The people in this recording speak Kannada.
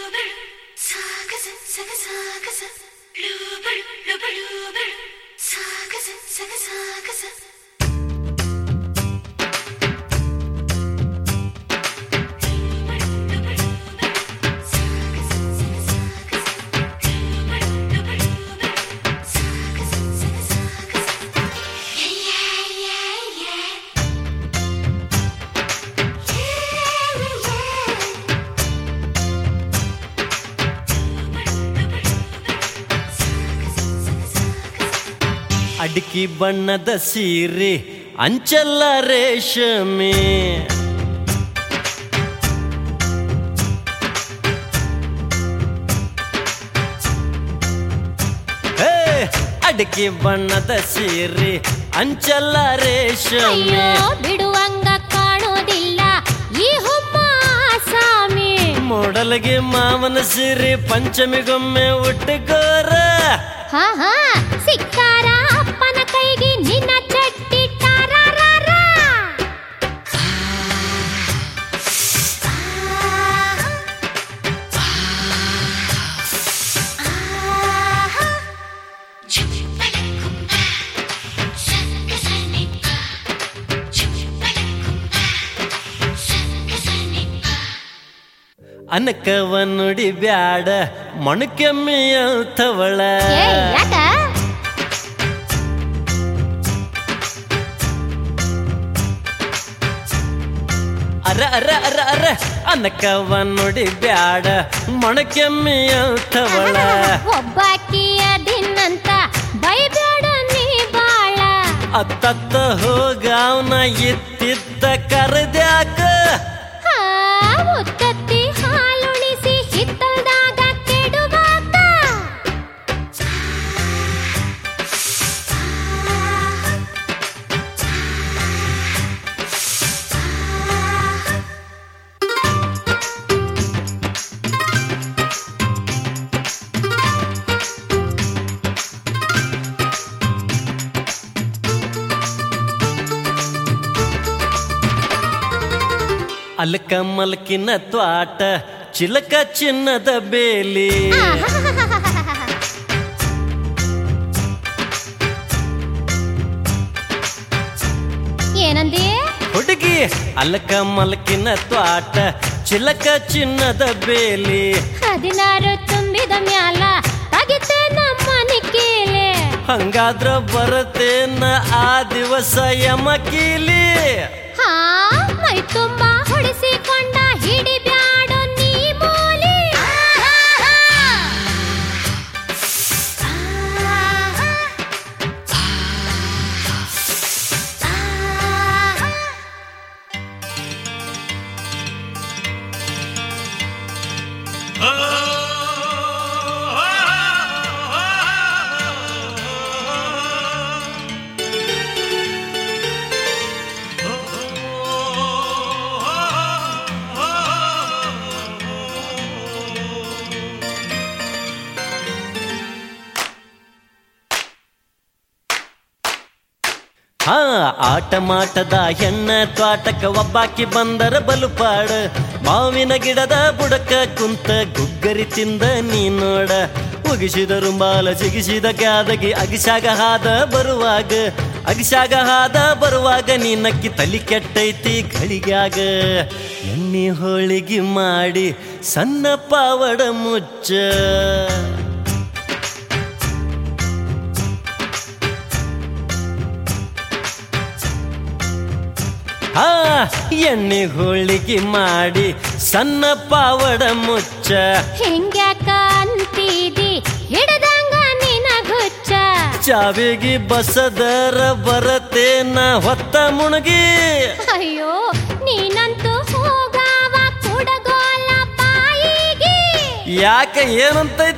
ಅಡಿಕೆ ಬಣ್ಣದ ಸೀರೆ ಅಂಚಲ್ಲ ರೇಷಮೆ ಹೇ, ಅಡಿಕೆ ಬಣ್ಣದ ಸೀರೆ ಅಂಚಲ್ಲ ರೇಷಮೆ ಅಯ್ಯೋ ಬಿಡುವಂಗ ಕಾಣೋದಿಲ್ಲ ಈ ಹುಮ್ಮ ಆಸಾಮಿ ಮೊಡಲಿಗೆ ಮಾವನ ಸೀರೆ ಪಂಚಮಿಗೊಮ್ಮೆ ಉಟ್ಟುಕೋರ ಹಾ ಹಾ ಸಿಕ್ಕಾರ ಅಪ್ಪನ ಕೈಗೆ ನಿನ್ನ ಚಟ್ಟಿ ಟಾರಾರಾರ. ಅನಕವ ನುಡಿ ಬ್ಯಾಡ ಮೊಣಕೆಮ್ಮೆಯಂಥವಳ ಏ ಯಾಕ ಅರ ಅರ ಅರ ಅರ ಅನಕವ ನುಡಿ ಬ್ಯಾಡ ಮೊಣಕೆಮ್ಮೆಯಂಥವಳ ಒಬ್ಬಾಕಿಯ ದಿನಂತ ಬೈಬೇಡ ನೀ ಬಾಳ ಅತ್ತತ್ತ ಹೋಗಾವ್ನ ಇತ್ತಿತ್ತ ಕರೆದ್ಯಾಕ ಹಾ, ಮುತ್ತತ್ತಿ ಹಾಲುಣಿಸಿ ಹಿತ್ತಲ್ದಾಗ ಕೆಡುವಾಕ ಅಲ್ಕ ಮಲ್ಕಿನ ತ್ವಾಟ ಚಿಲಕ ಚಿನ್ನದ ಬೇಲಿ ಏನಂದಿ ಹುಡುಗಿ ಅಲ್ಕ ಮಲ್ಕಿನ ತ್ವಾಟ ಚಿಲಕ ಚಿನ್ನದ ಬೇಲಿ ಹದಿನಾರು ತುಂಬಿದ ಮ್ಯಾಲ ತಗಿತೆ ನಮ್ಮನಿ ಕೀಲೆ ಹಂಗಾದ್ರ ಬರತೇನ ಆ ದಿವಸ ಯಮಕೀಲಿ ಹಾ ಮೈ ತುಂಬಾ ಹೊಡಿಸಿಕೊಂಡ ಹಿಡಿಬ್ಯಾಡು ನೀ ಮೂಲಿ ಹಾ ಆಟ ಮಾಟದ ಹೆಣ್ಣ ತ್ವಾಟಕ ಒಬ್ಬಾಕಿ ಬಂದರ ಬಲುಪಾಡ ಮಾವಿನ ಗಿಡದ ಬುಡಕ ಕುಂತ ಗುಗ್ಗರಿ ತಿಂದ ನೀ ನೋಡ ಉಗಿಸಿದ ರುಂಬಾಲ ಸಿಗಿಸಿದ ಕ್ಯಾದಗಿ ಅಗಿಸಾಗ ಹಾದ ಬರುವಾಗ ಅಗಿಸಾಗ ಹಾದ ಬರುವಾಗ ನೀ ನಕ್ಕಿ ತಲಿ ಕೆಟ್ಟೈತಿ ಗಳಿಗ್ಯಾಗ ಎಣ್ಣೆ ಹೋಳಿಗೆ ಮಾಡಿ ಸಣ್ಣ ಪಾವಡ ಮುಚ್ಚ ಹಾ ಎಣ್ಣೆ ಹೋಳಿಗೆ ಮಾಡಿ ಸಣ್ಣ ಪಾವಡ ಮುಚ್ಚ ಹಿಂಗ್ಯಾಕ ಅಂತೀದಿ ಹಿಡ್ದಂಗ ನಿನ ಗುಚ್ಚ ಚಾವಿಗೆ ಬಸದರ ಬರತೇನ ಹೊತ್ತ ಮುಣಗಿ ಅಯ್ಯೋ ನೀನಂತೂ ಹೋಗಾವ ಕುಡಗೋಲ ಬಾಯಿಗೆ ಯಾಕ ಏನಂತ